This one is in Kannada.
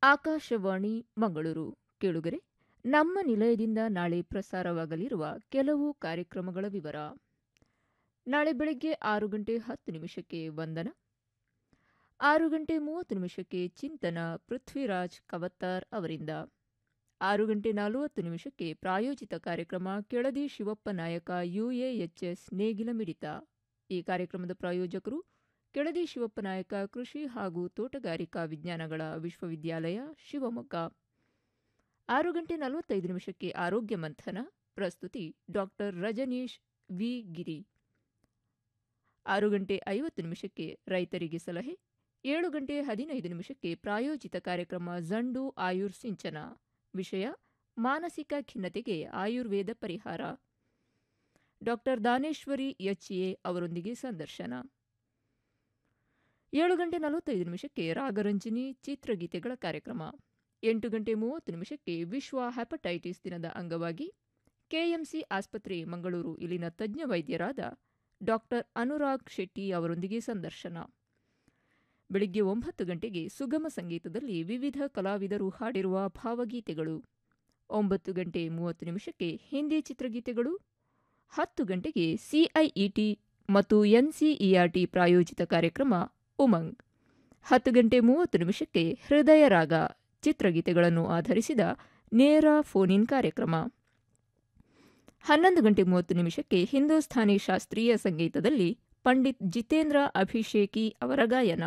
ಆಕಾಶವಾಣಿ ಮಂಗಳೂರು ಕೇಳುಗರೆ ನಮ್ಮ ನಿಲಯದಿಂದ ನಾಳೆ ಪ್ರಸಾರವಾಗಲಿರುವ ಕೆಲವು ಕಾರ್ಯಕ್ರಮಗಳ ವಿವರ ನಾಳೆ ಬೆಳಗ್ಗೆ ಆರು ಗಂಟೆ ಹತ್ತು ನಿಮಿಷಕ್ಕೆ ವಂದನ ಆರು ಗಂಟೆ ಮೂವತ್ತು ನಿಮಿಷಕ್ಕೆ ಚಿಂತನ ಪೃಥ್ವಿರಾಜ್ ಕವತ್ತಾರ್ ಅವರಿಂದ ಆರು ಗಂಟೆ ನಲವತ್ತು ನಿಮಿಷಕ್ಕೆ ಪ್ರಾಯೋಜಿತ ಕಾರ್ಯಕ್ರಮ ಕೆಳದಿ ಶಿವಪ್ಪ ನಾಯಕ ಯುಎಎಚ್ಎಸ್ ನೇಗಿಲ ಮಿಡಿತ ಈ ಕಾರ್ಯಕ್ರಮದ ಪ್ರಾಯೋಜಕರು ಕೆಳದಿ ಶಿವಪ್ಪ ನಾಯಕ ಕೃಷಿ ಹಾಗೂ ತೋಟಗಾರಿಕಾ ವಿಜ್ಞಾನಗಳ ವಿಶ್ವವಿದ್ಯಾಲಯ ಶಿವಮೊಗ್ಗ ಆರು ಗಂಟೆ ನಲವತ್ತೈದು ನಿಮಿಷಕ್ಕೆ ಆರೋಗ್ಯ ಮಂಥನ ಪ್ರಸ್ತುತಿ ಡಾಕ್ಟರ್ ರಜನೀಶ್ ವಿ ಗಿರಿ ಆರು ಗಂಟೆ ಐವತ್ತು ನಿಮಿಷಕ್ಕೆ ರೈತರಿಗೆ ಸಲಹೆ ಏಳು ಗಂಟೆ ಹದಿನೈದು ನಿಮಿಷಕ್ಕೆ ಪ್ರಾಯೋಜಿತ ಕಾರ್ಯಕ್ರಮ ಜಂಡು ಆಯುರ್ ಸಿಂಚನ ವಿಷಯ ಮಾನಸಿಕ ಖಿನ್ನತೆಗೆ ಆಯುರ್ವೇದ ಪರಿಹಾರ ಡಾಕ್ಟರ್ ದಾನೇಶ್ವರಿ ಎಚ್ಎ ಅವರೊಂದಿಗೆ ಸಂದರ್ಶನ ಏಳು ಗಂಟೆ ನಲವತ್ತೈದು ನಿಮಿಷಕ್ಕೆ ರಾಗರಂಜಿನಿ ಚಿತ್ರಗೀತೆಗಳ ಕಾರ್ಯಕ್ರಮ ಎಂಟು ಗಂಟೆ ಮೂವತ್ತು ನಿಮಿಷಕ್ಕೆ ವಿಶ್ವ ಹೆಪಟೈಟಿಸ್ ದಿನದ ಅಂಗವಾಗಿ ಕೆಎಂಸಿ ಆಸ್ಪತ್ರೆ ಮಂಗಳೂರು ಇಲ್ಲಿನ ತಜ್ಞ ವೈದ್ಯರಾದ ಡಾಕ್ಟರ್ ಅನುರಾಗ್ ಶೆಟ್ಟಿ ಅವರೊಂದಿಗೆ ಸಂದರ್ಶನ ಬೆಳಿಗ್ಗೆ ಒಂಬತ್ತು ಗಂಟೆಗೆ ಸುಗಮ ಸಂಗೀತದಲ್ಲಿ ವಿವಿಧ ಕಲಾವಿದರು ಹಾಡಿರುವ ಭಾವಗೀತೆಗಳು ಒಂಬತ್ತು ಗಂಟೆ ಮೂವತ್ತು ನಿಮಿಷಕ್ಕೆ ಹಿಂದಿ ಚಿತ್ರಗೀತೆಗಳು ಹತ್ತು ಗಂಟೆಗೆ ಸಿಐಇಟಿ ಮತ್ತು ಎನ್ಸಿಇಆರ್ಟಿ ಪ್ರಾಯೋಜಿತ ಕಾರ್ಯಕ್ರಮ ಉಮಂಗ್ ಹತ್ತು ಗಂಟೆ ಮೂವತ್ತು ನಿಮಿಷಕ್ಕೆ ಹೃದಯ ರಾಗ ಚಿತ್ರಗೀತೆಗಳನ್ನು ಆಧರಿಸಿದ ನೇರ ಫೋನ್ ಇನ್ ಕಾರ್ಯಕ್ರಮ ಹನ್ನೊಂದು ಗಂಟೆ ಮೂವತ್ತು ನಿಮಿಷಕ್ಕೆ ಹಿಂದೂಸ್ಥಾನಿ ಶಾಸ್ತ್ರೀಯ ಸಂಗೀತದಲ್ಲಿ ಪಂಡಿತ್ ಜಿತೇಂದ್ರ ಅಭಿಷೇಕಿ ಅವರ ಗಾಯನ